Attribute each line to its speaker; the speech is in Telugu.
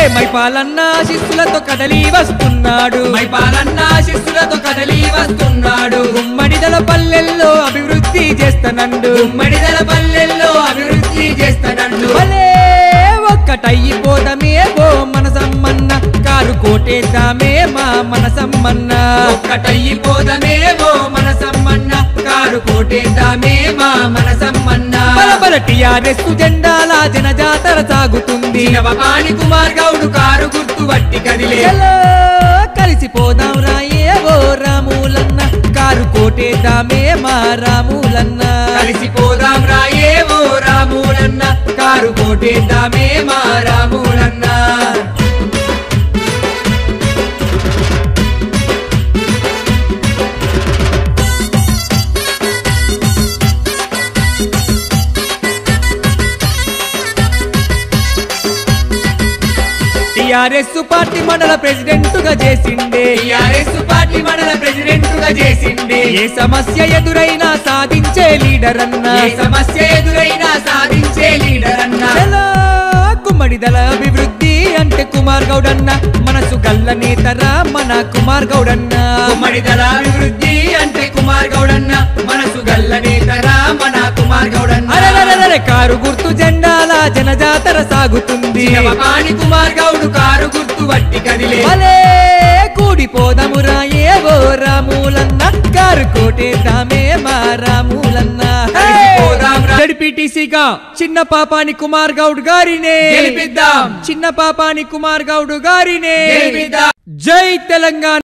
Speaker 1: మైపాలన్న శిష్యులతో కదలి వస్తున్నాడు
Speaker 2: మైపాలన్న శిష్యులతో కదలి వస్తున్నాడు
Speaker 1: గుమ్మడిదల పల్లెల్లో అభివృద్ధి చేస్తానండు
Speaker 2: గుమ్మడిదల పల్లెల్లో అభివృద్ధి చేస్తానండు
Speaker 1: భలే ఒక్కటయ్యిపోదమే ఓ మనసమ్మన్న కారు కోటేద్దామే మా మనసమ్మన్న
Speaker 2: ఒక్కటయ్యిపోదమేమో మన సమ్మన్న కారు కోటేద్దామే మా మన సమ్మన్న
Speaker 1: బలబల టిఆర్ఎస్ జెండాల జనజాతర సాగుతుంది
Speaker 2: పాని కుమార్ గౌడు కారు గుర్తు వట్టి కదిలే
Speaker 1: చలో కలిసిపోదాం రాయే ఓ రాములన్న కారు కోటేద్దామే మా రాములన్న
Speaker 2: కలిసిపోదాం రాయే ఓ రాములన్న కారు కోటేద్దామే మా రాములన్న
Speaker 1: టిఆర్ఎస్ పార్టీ మండల ప్రెసిడెంట్ గా చేసిండే
Speaker 2: టిఆర్ఎస్ పార్టీ మండల ప్రెసిడెంట్ గా చేసింది
Speaker 1: ఏ సమస్య ఎదురైనా సాధించే లీడర్ అన్న
Speaker 2: ఏ సమస్య ఎదురైనా సాధించే లీడర్ అన్న
Speaker 1: చలో కుమ్మడిదల అభివృద్ధి అంటే కుమార్ గౌడ్ అన్న మనసు గల్ల నేతరా మన కుమార్ గౌడ్ అన్న
Speaker 2: ఉమ్మడి దళ అభివృద్ధి అంటే కుమార్ గౌడన్న మనసు గల్ల నేతరా మన కుమార్ గౌడన్న
Speaker 1: అరెరెరెరె కారు గుర్తు జెండాల జనజాతర సాగుతుంది
Speaker 2: పాని కుమార్ గౌడు కారు గుర్తు వట్టి కదిలే
Speaker 1: భలే కూడిపోదము రాయే ఓ రాములన్న కారు కోటేద్దామే మా రాములన్న
Speaker 2: కలిసిపోదాం రా.
Speaker 1: జడ్పీటీసీగా చిన్న పాపాని కుమార్ గౌడ్ గారినే
Speaker 2: గెలిపిద్దాం
Speaker 1: చిన్న పాపాని కుమార్ గౌడ్ గారినే
Speaker 2: గెలిపిద్దాం
Speaker 1: జై తెలంగాణ